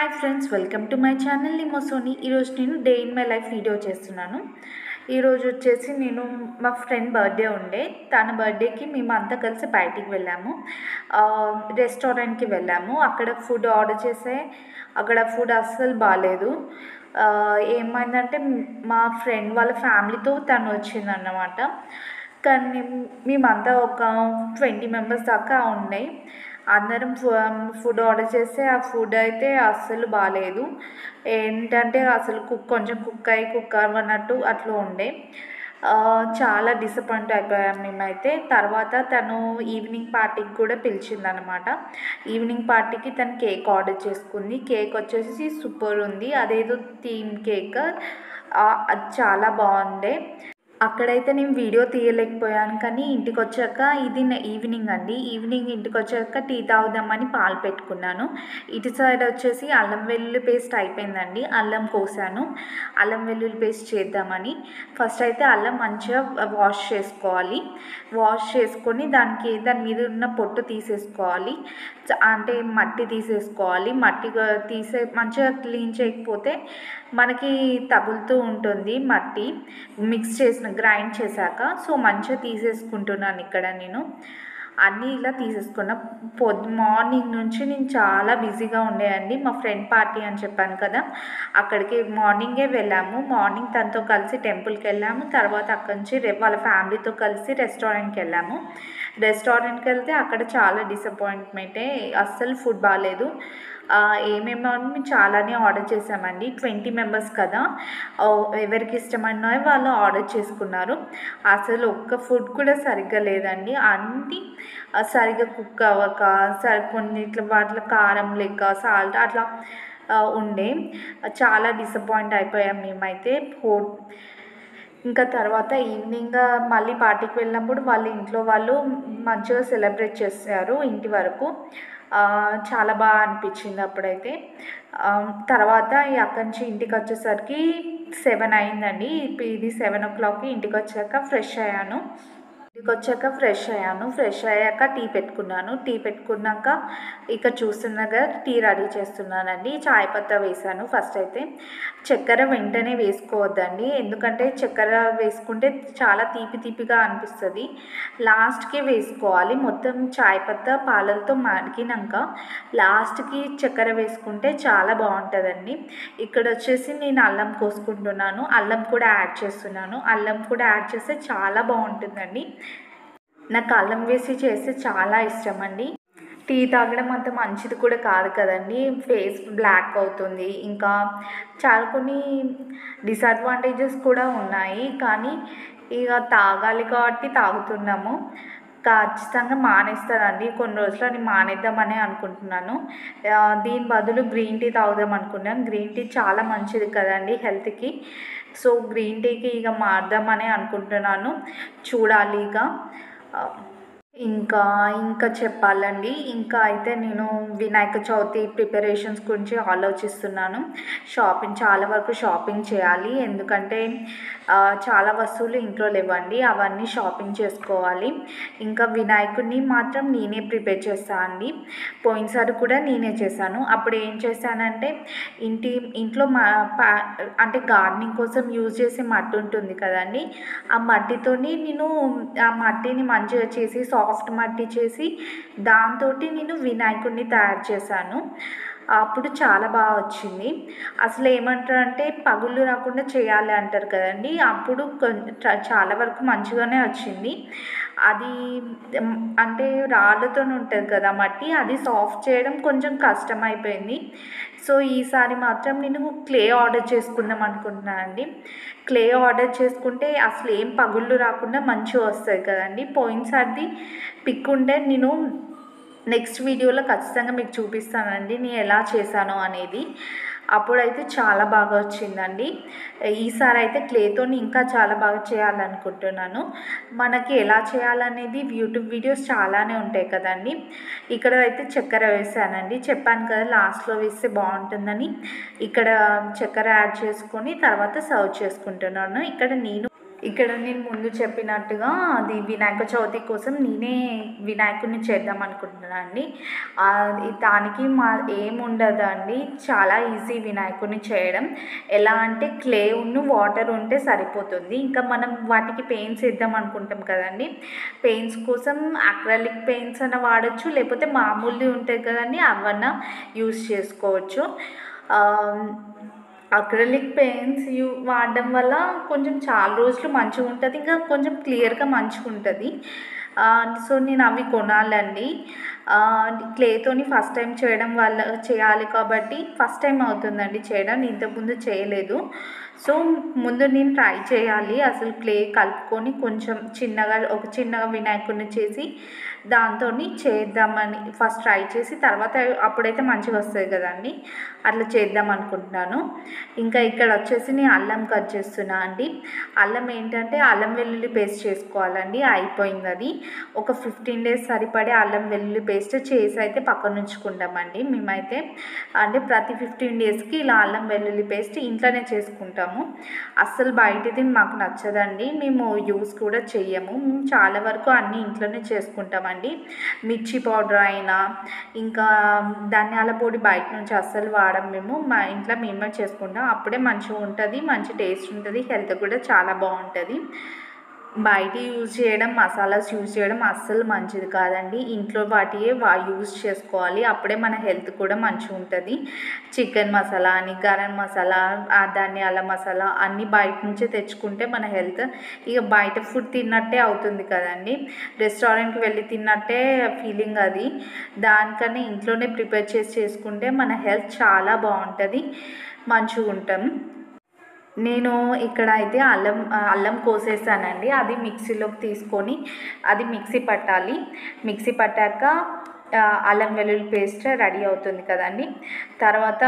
hi friends welcome to my channel లిమోసోని ఈరోజు నేను day in my life video చేస్తున్నాను ఈరోజు వచ్చేసి నేను మా ఫ్రెండ్ బర్త్డే ఉండే తన బర్త్డేకి మేము అంతా కలిసి బయటికి వెళ్ళాము ఆ, రెస్టారెంట్కి వెళ్ళాము అక్కడ ఫుడ్ ఆర్డర్ చేస్తే అక్కడ ఫుడ్ అస్సలు బాగాలేదు ఆ, ఏమైందంటే మా ఫ్రెండ్ వాళ్ళ ఫ్యామిలీతో తను వచ్చిందన్నమాట కానీ మేమంతా ఒక ట్వంటీ మెంబర్స్ దాకా ఉన్నాయి అందరం ఫు- ఫుడ్ ఆర్డర్ చేస్తే ఆ ఫుడ్ అయితే అస్సలు బాగాలేదు ఏంటంటే అసలు కుక్ కొంచెం కుక్ అయ్యి కుక్ అవ్వనట్టు అట్లా ఉండే ఆ, చాలా డిసప్పాయింట్ అయిపోయాం మేమైతే తర్వాత తను ఈవినింగ్ పార్టీకి కూడా పిలిచిందనమాట ఈవినింగ్ పార్టీకి తను కేక్ ఆర్డర్ చేసుకుంది కేక్ వచ్చేసి సూపర్ ఉంది అదేదో థీమ్ కేక్ ఆ, అది చాలా బాగుండే అక్కడైతే నేను వీడియో తీయలేకపోయాను కానీ ఇంటికి వచ్చాక ఇది నా ఈవినింగ్ అండి ఈవినింగ్ ఇంటికి వచ్చాక టీ తాగుదామని పాలు పెట్టుకున్నాను ఇటు సైడ్ వచ్చేసి అల్లం వెల్లుల్లి పేస్ట్ అయిపోయిందండి అల్లం కోసాను అల్లం వెల్లుల్లి పేస్ట్ చేద్దామని ఫస్ట్ అయితే అల్లం మంచిగా వాష్ చేసుకోవాలి వాష్ చేసుకొని దానికి దాని మీద ఉన్న పొట్టు తీసేసుకోవాలి చ- అంటే మట్టి తీసేసుకోవాలి మట్టి గ- తీసే మంచిగా క్లీన్ చేయకపోతే మనకి తగులుతూ ఉంటుంది మట్టి మిక్స్ చేసిన గ్రైండ్ చేశాక సో మంచిగా తీసేసుకుంటున్నాను ఇక్కడ నేను అన్నీ ఇలా తీసుకున్న పొద్దు మార్నింగ్ నుంచి నేను చాలా బిజీగా ఉండేయండి మా ఫ్రెండ్ పార్టీ అని చెప్పాను కదా అక్కడికి మార్నింగే వెళ్ళాము మార్నింగ్ తనతో కలిసి టెంపుల్కి వెళ్ళాము తర్వాత అక్కడి నుంచి రేపు వాళ్ళ ఫ్యామిలీతో కలిసి రెస్టారెంట్కి వెళ్ళాము రెస్టారెంట్కి వెళ్తే అక్కడ చాలా డిసప్పాయింట్మెంటే అస్సలు ఫుడ్ బాగాలేదు ఆ, ఏమేమో అని మేము చాలానే ఆర్డర్ చేసామండి ట్వంటీ మెంబర్స్ కదా ఓ, ఎవరికి ఇష్టమైనవి వాళ్ళు ఆర్డర్ చేసుకున్నారు అసలు ఒక్క ఫుడ్ కూడా సరిగ్గా లేదండి అన్నీ ఆ, సరిగ్గా కుక్ అవ్వక సరి కొన్నిట్లో వాటిలో కారం లేక సాల్ట్ అట్లా ఆ, ఉండే చాలా డిసప్పాయింట్ అయిపోయాం మేమైతే హో ఇంకా తర్వాత ఈవినింగ్ మళ్ళీ పార్టీకి వెళ్ళినప్పుడు వాళ్ళ ఇంట్లో వాళ్ళు మంచిగా సెలబ్రేట్ చేశారు ఇంటి వరకు ఆ, చాలా బాగా అనిపించింది అప్పుడైతే ఆ, తర్వాత ఈ అక్కడి నుంచి ఇంటికి వచ్చేసరికి సెవెన్ అయిందండి ఇప్పుడు ఇది సెవెన్ ఓ క్లాక్కి ఇంటికి వచ్చాక ఫ్రెష్ అయ్యాను ఇంటికి వచ్చాక ఫ్రెష్ అయ్యాను ఫ్రెష్ అయ్యాక టీ పెట్టుకున్నాను టీ పెట్టుకున్నాక ఇక చూస్తున్నాగా టీ రెడీ చేస్తున్నానండి చాయ్ పత్తా వేసాను ఫస్ట్ అయితే చక్కెర వెంటనే వేసుకోవద్దండి ఎందుకంటే చక్కెర వేసుకుంటే చాలా తీపి తీపిగా అనిపిస్తుంది లాస్ట్కి వేసుకోవాలి మొత్తం చాయ్ పత్తా పాలలతో మరిగినాక లాస్ట్కి చక్కెర వేసుకుంటే చాలా బాగుంటుందండి ఇక్కడ వచ్చేసి నేను అల్లం కోసుకుంటున్నాను అల్లం కూడా యాడ్ చేస్తున్నాను అల్లం కూడా యాడ్ చేస్తే చాలా బాగుంటుందండి నాకు అల్లం వేసి చేస్తే చాలా ఇష్టం అండి టీ తాగడం అంత మంచిది కూడా కాదు కదండి ఫేస్ బ్లాక్ అవుతుంది ఇంకా చాలా కొన్ని డిసడ్వాంటేజెస్ కూడా ఉన్నాయి కానీ ఇక తాగాలి కాబట్టి తాగుతున్నాము ఖచ్చితంగా మానేస్తానండి కొన్ని రోజులు నేను మానేద్దామని అనుకుంటున్నాను ఆ, దీని బదులు గ్రీన్ టీ తాగుదాం అనుకున్నాను గ్రీన్ టీ చాలా మంచిది కదండి హెల్త్కి సో గ్రీన్ టీకి ఇక మారుదామని అనుకుంటున్నాను చూడాలి ఇక ఆ, ఇంకా ఇంకా చెప్పాలండి ఇంకా అయితే నేను వినాయక చవితి ప్రిపరేషన్స్ గురించి ఆలోచిస్తున్నాను షాపింగ్ చాలా వరకు షాపింగ్ చేయాలి ఎందుకంటే ఆ, చాలా వస్తువులు ఇంట్లో లేవండి అవన్నీ షాపింగ్ చేసుకోవాలి ఇంకా వినాయకుడిని మాత్రం నేనే ప్రిపేర్ చేస్తాను అండి పోయినసారి కూడా నేనే చేశాను అప్పుడు ఏం చేశానంటే ఇంటి ఇంట్లో మా పా అంటే గార్డెనింగ్ కోసం యూజ్ చేసే మట్టి ఉంటుంది కదండి ఆ మట్టితోని నేను ఆ మట్టిని మంచిగా చేసి సాఫ్ట్ మట్టి చేసి దాంతో నేను వినాయకుడిని తయారు చేశాను అప్పుడు చాలా బాగా వచ్చింది అసలు ఏమంటారంటే పగుళ్ళు రాకుండా చేయాలి అంటారు కదండి అప్పుడు కొం- చ- చాలా వరకు మంచిగానే వచ్చింది అది మ్, అంటే రాళ్ళతో ఉంటుంది కదా మట్టి అది సాఫ్ట్ చేయడం కొంచెం కష్టం అయిపోయింది సో ఈసారి మాత్రం నేను క్లే ఆర్డర్ చేసుకుందాం అనుకుంటున్నానండి క్లే ఆర్డర్ చేసుకుంటే అసలు ఏం పగుళ్ళు రాకుండా మంచిగా వస్తాయి కదండి పోయినసారి పిక్ ఉంటే నేను నెక్స్ట్ వీడియోలో ఖచ్చితంగా మీకు చూపిస్తానండి నేను ఎలా చేశానో అనేది అప్పుడైతే చాలా బాగా వచ్చిందండి ఈసారి అయితే క్లేతో ఇంకా చాలా బాగా చేయాలనుకుంటున్నాను మనకి ఎలా చేయాలనేది యూట్యూబ్ వీడియోస్ చాలానే ఉంటాయి కదండి ఇక్కడ అయితే చక్కెర వేసానండి చెప్పాను కదా లాస్ట్లో వేస్తే బాగుంటుందని ఇక్కడ చక్కెర యాడ్ చేసుకొని తర్వాత సర్వ్ చేసుకుంటున్నాను ఇక్కడ నేను ఇక్కడ నేను ముందు చెప్పినట్టుగా అది వినాయక చవితి కోసం నేనే వినాయకుడిని చేద్దాం అనుకుంటున్నాను అండి అది దానికి మా ఏముండదండి చాలా ఈజీ వినాయకుడిని చేయడం ఎలా అంటే క్లే ఉన్ను వాటర్ ఉంటే సరిపోతుంది ఇంకా మనం వాటికి పెయింట్స్ వేద్దాం అనుకుంటాం కదండి పెయింట్స్ కోసం అక్రాలిక్ పెయింట్స్ అన్న వాడచ్చు లేకపోతే మామూలుది ఉంటాయి కదండి అవన్నా యూస్ చేసుకోవచ్చు అక్రలిక్ పెయింట్స్ యూ వాడడం వల్ల కొంచెం చాలా రోజులు మంచిగా ఉంటుంది ఇంకా కొంచెం క్లియర్గా మంచిగా ఉంటుంది సో నేను అవి కొనాలండి క్లేతోని ఫస్ట్ టైం చేయడం వల్ల చేయాలి కాబట్టి ఫస్ట్ టైం అవుతుందండి చేయడం ఇంతకుముందు చేయలేదు సో ముందు నేను ట్రై చేయాలి అసలు క్లే కలుపుకొని కొంచెం చిన్నగా ఒక చిన్నగా వినాయకుడిని చేసి దాంతో చేద్దామని ఫస్ట్ ట్రై చేసి తర్వాత అప్పుడైతే మంచిగా వస్తుంది కదండి అట్లా చేద్దాం అనుకుంటున్నాను ఇంకా ఇక్కడ వచ్చేసి నేను అల్లం కట్ చేస్తున్నా అండి అల్లం ఏంటంటే అల్లం వెల్లుల్లి పేస్ట్ చేసుకోవాలండి అయిపోయింది అది ఒక ఫిఫ్టీన్ డేస్ సరిపడే అల్లం వెల్లుల్లి పేస్ట్ చేసి అయితే పక్కన ఉంచుకుంటామండి మేమైతే అంటే ప్రతి ఫిఫ్టీన్ డేస్కి ఇలా అల్లం వెల్లుల్లి పేస్ట్ ఇంట్లోనే చేసుకుంటాము అస్సలు బయటది మాకు నచ్చదండి మేము యూస్ కూడా చెయ్యము మేము చాలా వరకు అన్నీ ఇంట్లోనే చేసుకుంటామండి మిర్చి పౌడర్ అయినా ఇంకా ధనియాల పొడి బయట నుంచి అస్సలు వాడం మేము మా ఇంట్లో మేమే చేసుకుంటాం అప్పుడే మంచిగా ఉంటుంది మంచి టేస్ట్ ఉంటుంది హెల్త్ కూడా చాలా బాగుంటుంది బయట యూజ్ చేయడం మసాలాస్ యూజ్ చేయడం అస్సలు మంచిది కాదండి ఇంట్లో వాటియే వా యూజ్ చేసుకోవాలి అప్పుడే మన హెల్త్ కూడా మంచిగా ఉంటుంది చికెన్ మసాలా అని గరం మసాలా ఆ ధనియాల మసాలా అన్నీ బయట నుంచే తెచ్చుకుంటే మన హెల్త్ ఇక బయట ఫుడ్ తిన్నట్టే అవుతుంది కదండి రెస్టారెంట్కి వెళ్ళి తిన్నట్టే ఫీలింగ్ అది దానికన్నా ఇంట్లోనే ప్రిపేర్ చేసి చేసుకుంటే మన హెల్త్ చాలా బాగుంటుంది మంచిగా ఉంటాం నేను ఇక్కడ అయితే అల్లం అల్లం కోసేసానండి అది మిక్సీలోకి తీసుకొని అది మిక్సీ పట్టాలి మిక్సీ పట్టాక అల్లం వెల్లుల్లి పేస్ట్ రెడీ అవుతుంది కదండి తర్వాత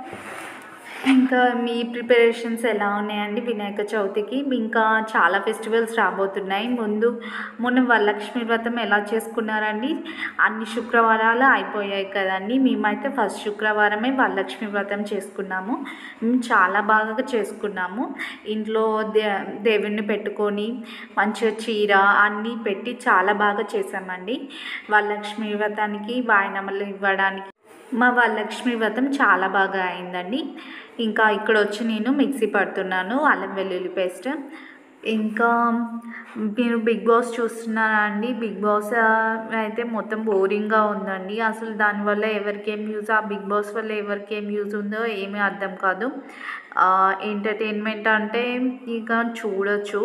ఇంకా మీ ప్రిపరేషన్స్ ఎలా ఉన్నాయండి వినాయక చవితికి ఇంకా చాలా ఫెస్టివల్స్ రాబోతున్నాయి ముందు మొన్న వరలక్ష్మి వ్రతం ఎలా చేసుకున్నారండి అన్ని శుక్రవారాలు అయిపోయాయి కదండి మేమైతే ఫస్ట్ శుక్రవారమే వరలక్ష్మి వ్రతం చేసుకున్నాము మేము చాలా బాగా చేసుకున్నాము ఇంట్లో దే దేవుణ్ణి పెట్టుకొని మంచిగా చీర అన్నీ పెట్టి చాలా బాగా చేసామండి వరలక్ష్మి వ్రతానికి వాయనమలు ఇవ్వడానికి మా వరలక్ష్మి వ్రతం చాలా బాగా అయిందండి ఇంకా ఇక్కడ వచ్చి నేను మిక్సీ పడుతున్నాను అల్లం వెల్లుల్లి పేస్ట్ ఇంకా మీరు బిగ్ బాస్ చూస్తున్నారా అండి బిగ్ బాస్ అయితే మొత్తం బోరింగ్గా ఉందండి అసలు దానివల్ల ఎవరికి ఏం యూజ్ ఆ బిగ్ బాస్ వల్ల ఎవరికి ఏం యూజ్ ఉందో ఏమీ అర్థం కాదు ఎంటర్టైన్మెంట్ అంటే ఇక చూడొచ్చు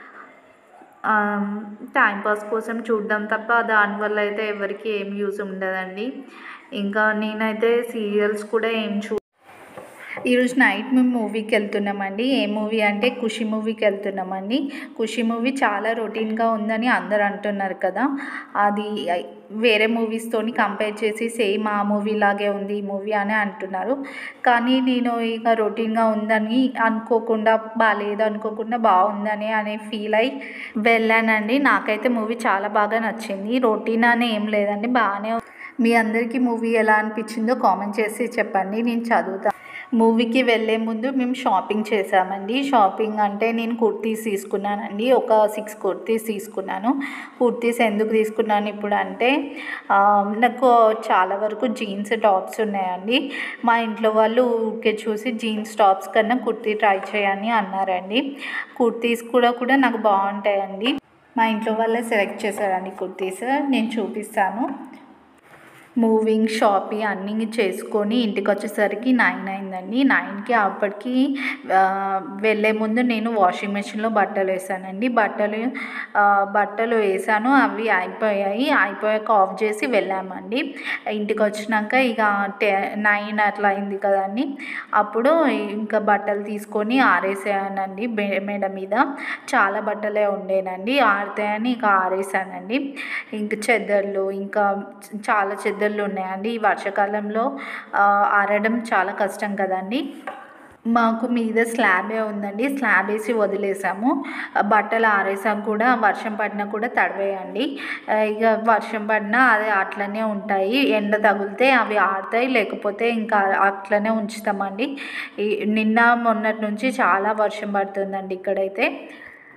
టైంపాస్ కోసం చూడడం తప్ప దానివల్ల అయితే ఎవరికి ఏం యూజ్ ఉండదండి ఇంకా నేనైతే సీరియల్స్ కూడా ఏం చూ ఈరోజు నైట్ మేము మూవీకి వెళ్తున్నామండి ఏ మూవీ అంటే ఖుషి మూవీకి వెళ్తున్నామండి ఖుషి మూవీ చాలా రొటీన్గా ఉందని అందరు అంటున్నారు కదా అది వేరే మూవీస్తోని కంపేర్ చేసి సేమ్ ఆ మూవీ లాగే ఉంది ఈ మూవీ అని అంటున్నారు కానీ నేను ఇక రొటీన్గా ఉందని అనుకోకుండా బాగాలేదు అనుకోకుండా బాగుందని అనే ఫీల్ అయి వెళ్ళానండి నాకైతే మూవీ చాలా బాగా నచ్చింది రొటీన్ అని ఏం లేదండి బాగానే మీ అందరికీ మూవీ ఎలా అనిపించిందో కామెంట్ చేసి చెప్పండి నేను చదువుతాను మూవీకి వెళ్ళే ముందు మేము షాపింగ్ చేసామండి షాపింగ్ అంటే నేను కుర్తీస్ తీసుకున్నానండి ఒక సిక్స్ కుర్తీస్ తీసుకున్నాను కుర్తీస్ ఎందుకు తీసుకున్నాను ఇప్పుడు అంటే నాకు చాలా వరకు జీన్స్ టాప్స్ ఉన్నాయండి మా ఇంట్లో వాళ్ళు ఊరికే చూసి జీన్స్ టాప్స్ కన్నా కుర్తీ ట్రై చేయని అన్నారండి కుర్తీస్ కూడా కూడా నాకు బాగుంటాయండి మా ఇంట్లో వాళ్ళే సెలెక్ట్ చేశారండి కుర్తీస్ నేను చూపిస్తాను మూవింగ్ షాపింగ్ అన్నీ చేసుకొని ఇంటికి వచ్చేసరికి నైన్ అయిందండి నైన్కి అప్పటికి వెళ్ళే ముందు నేను వాషింగ్ మెషిన్లో బట్టలు వేసానండి బట్టలు బట్టలు వేసాను అవి అయిపోయాయి అయిపోయాక ఆఫ్ చేసి వెళ్ళామండి ఇంటికి వచ్చినాక ఇక టె నైన్ అట్లా అయింది కదండి అప్పుడు ఇంకా బట్టలు తీసుకొని ఆరేసానండి మేడ మీద చాలా బట్టలే ఉండేనండి ఆరుతాయని ఇక ఆరేసానండి ఇంకా చెద్దర్లు ఇంకా చాలా చెద్దర్లు ఉన్నాయండి ఈ వర్షాకాలంలో ఆరడం చాలా కష్టం కదండి మాకు మీద స్లాబే ఉందండి స్లాబ్ వేసి వదిలేసాము బట్టలు ఆరేసాం కూడా వర్షం పడినా కూడా తడివేయండి ఇక వర్షం పడినా అది అట్లనే ఉంటాయి ఎండ తగిలితే అవి ఆరుతాయి లేకపోతే ఇంకా అట్లనే ఉంచుతామండి నిన్న మొన్నటి నుంచి చాలా వర్షం పడుతుందండి ఇక్కడైతే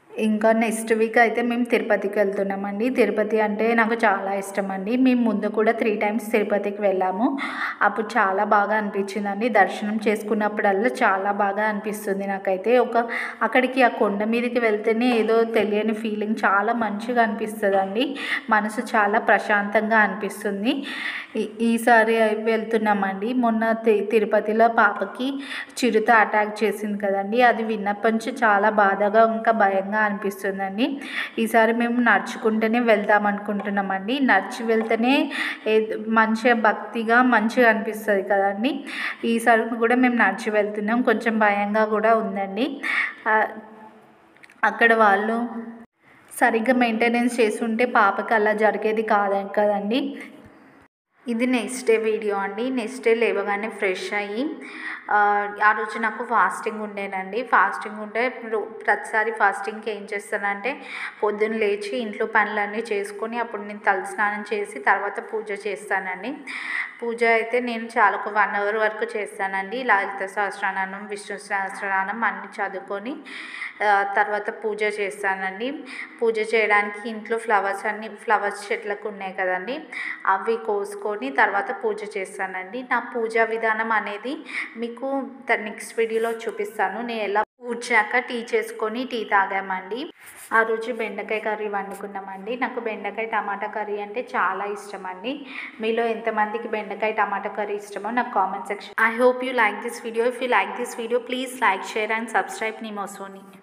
ఇంకా నెక్స్ట్ వీక్ అయితే మేము తిరుపతికి వెళ్తున్నామండి తిరుపతి అంటే నాకు చాలా ఇష్టం అండి మేము ముందు కూడా త్రీ టైమ్స్ తిరుపతికి వెళ్ళాము అప్పుడు చాలా బాగా అనిపించిందండి దర్శనం చేసుకున్నప్పుడల్లా చాలా బాగా అనిపిస్తుంది నాకైతే ఒక అక్కడికి ఆ కొండ మీదకి వెళ్తేనే ఏదో తెలియని ఫీలింగ్ చాలా మంచిగా అనిపిస్తుందండి మనసు చాలా ప్రశాంతంగా అనిపిస్తుంది ఈ- ఈసారి వెళ్తున్నామండి మొన్న తి- తిరుపతిలో పాపకి చిరుత అటాక్ చేసింది కదండి అది విన్నప్పటి నుంచి చాలా బాధగా ఇంకా భయంగా అనిపిస్తుందండి ఈసారి మేము నడుచుకుంటూనే వెళ్దాం అనుకుంటున్నామండి నడిచి వెళ్తేనే ఏ- మంచిగా భక్తిగా మంచిగా అనిపిస్తుంది కదండి ఈసారి కూడా మేము నడిచి వెళ్తున్నాం కొంచెం భయంగా కూడా ఉందండి ఆ, అక్కడ వాళ్ళు సరిగ్గా మెయింటెనెన్స్ చేస్తుంటే పాపకి అలా జరిగేది కాదు కదండి ఇది నెక్స్ట్ డే వీడియో అండి నెక్స్ట్ డే లేవగానే ఫ్రెష్ అయ్యి ఆ, ఆ రోజు నాకు ఫాస్టింగ్ ఉండేనండి ఫాస్టింగ్ ఉంటే రో- ప్రతిసారి ఫాస్టింగ్కి ఏం చేస్తానంటే పొద్దున్న లేచి ఇంట్లో పనులన్నీ చేసుకొని అప్పుడు నేను తలస్నానం చేసి తర్వాత పూజ చేస్తానండి పూజ అయితే నేను చాలా ఒక వన్ అవర్ వరకు చేస్తానండి లలిత సహస్రనామం విష్ణు సహస్రనామం అన్ని చదువుకొని ఆ, తర్వాత పూజ చేస్తానండి పూజ చేయడానికి ఇంట్లో ఫ్లవర్స్ అన్ని ఫ్లవర్స్ చెట్లకు ఉన్నాయి కదండి అవి కోసుకొని తర్వాత పూజ చేస్తానండి నా పూజా విధానం అనేది మీకు నెక్స్ట్ వీడియోలో చూపిస్తాను నేను ఎలా పూడ్చాక టీ చేసుకొని టీ తాగామండి ఆ రోజు బెండకాయ కర్రీ వండుకున్నామండి నాకు బెండకాయ టమాటా కర్రీ అంటే చాలా ఇష్టం అండి మీలో ఎంతమందికి బెండకాయ టమాటా కర్రీ ఇష్టమో నాకు comment section I hope you like this video if you like this video please like share and subscribe నీ మోసోని